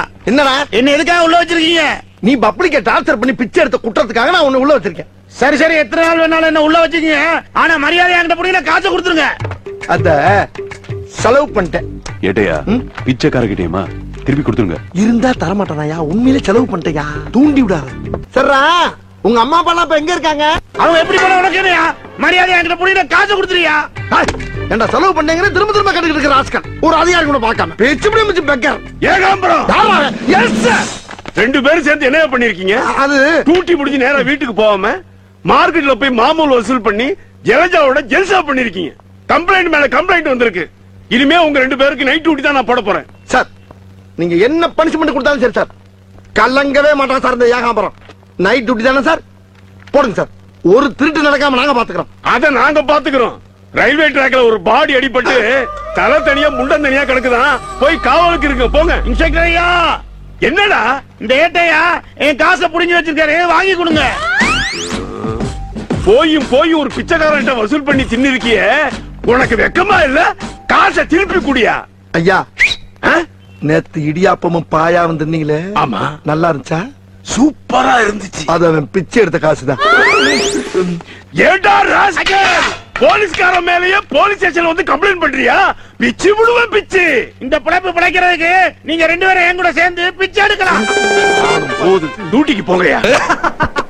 என்னடா என்ன எதுக்காக உள்ள வச்சிருக்கீங்க நீ பப்ளிக்க டார்ச்சர் பண்ணி பிச்சை எடுத்த குற்றத்துக்காக நான் உன்னை உள்ள வச்சிருக்கேன் சரி சரி எத்தனை நாள் வேணாலும் என்ன உள்ள வச்சுக்கீங்க ஆனா மரியாதை என்கிட்ட புரியல காசை கொடுத்துருங்க அத செலவு பண்ணிட்டேன் ஏட்டையா ம்? பிச்சைக்காரகிட்டேமா திருப்பி கொடுத்துருங்க இருந்தா தரமாட்டானாயா உண்மையிலே செலவு பண்ணிட்டயா தூண்டி விடாத சரிடா உங்க அம்மா அப்பா எல்லாம் இப்ப எங்க இருக்காங்க அவங்க எப்படி பண்ண உனக்கு என்னையா மரியாதை என்கிட்ட புரியல காசை கொடுத்துறியா டேய், ஏன்டா செலவு பண்ணீங்கன்னு திரும்ப திரும்ப கட்டுக்கிட்டு இருக்கிற ஆஸ்கர் ஒரு அதிகாரி கூட பார்க்காம பேச்சு இப்படி மிச்சு பெக்கர் ஏகாம்பரம் யாரா அவன்? Yes, sir. ரெண்டு பேரும் சேர்ந்து என்ன பண்ணிருக்கீங்க அது டூட்டி முடிஞ்சு நேரா வீட்டுக்கு போகாம மார்க்கெட்ல போய் மாமூல் வசூல் பண்ணி ஜலஜாவோட ஜெல்சா பண்ணிருக்கீங்க கம்ப்ளைண்ட் மேல கம்ப்ளைண்ட் வந்திருக்கு இனிமே உங்க ரெண்டு பேருக்கு நைட் டியூட்டி தான் நான் போட போறேன் சார் நீங்க என்ன பனிஷ்மெண்ட் கொடுத்தாலும் சரி சார் கலங்கவே மாட்டான் சார் இந்த ஏகாம்பரம் நைட் டியூட்டி தானே சார் போடுங்க சார் ஒரு திருட்டு நடக்காம நாங்க பாத்துக்கிறோம் அத நாங்க பாத்துக்கிறோம் ரயில்வே ட்ராக்ல ஒரு பாடி அடிபட்டு தலை தனியா முண்டம் தனியா கிடக்குதான் போய் காவலுக்கு இருக்கு போங்க இன்ஸ்பெக்டர் ஐயா என்னடா இந்த ஏட்டையா என் காசை புடிஞ்சு வச்சிருக்காரு வாங்கி கொடுங்க போயும் போய் ஒரு பிச்சைக்காரன்ட்ட வசூல் பண்ணி தின்னிருக்கியே உனக்கு வெக்கமா இல்ல காசை திருப்பி குடியா ஐயா ஆ? நேத்து இடியாப்பமும் பாயா வந்திருந்தீங்களே ஆமா நல்லா இருந்துச்சா சூப்பரா இருந்துச்சு அது அவன் பிச்சை எடுத்த காசுதான் ஏண்டா ராஸ்கல் போலீஸ்காரன் மேலயே போலீஸ் ஸ்டேஷன்ல வந்து கம்ப்ளைண்ட் பண்றியா பிச்சு விடுவேன் பிச்சு இந்த பிழைப்பு பிழைக்கிறதுக்கு நீங்க ரெண்டு பேரும் என் கூட சேர்ந்து பிச்சை எடுக்கலாம் போதும் டியூட்டிக்கு போங்கயா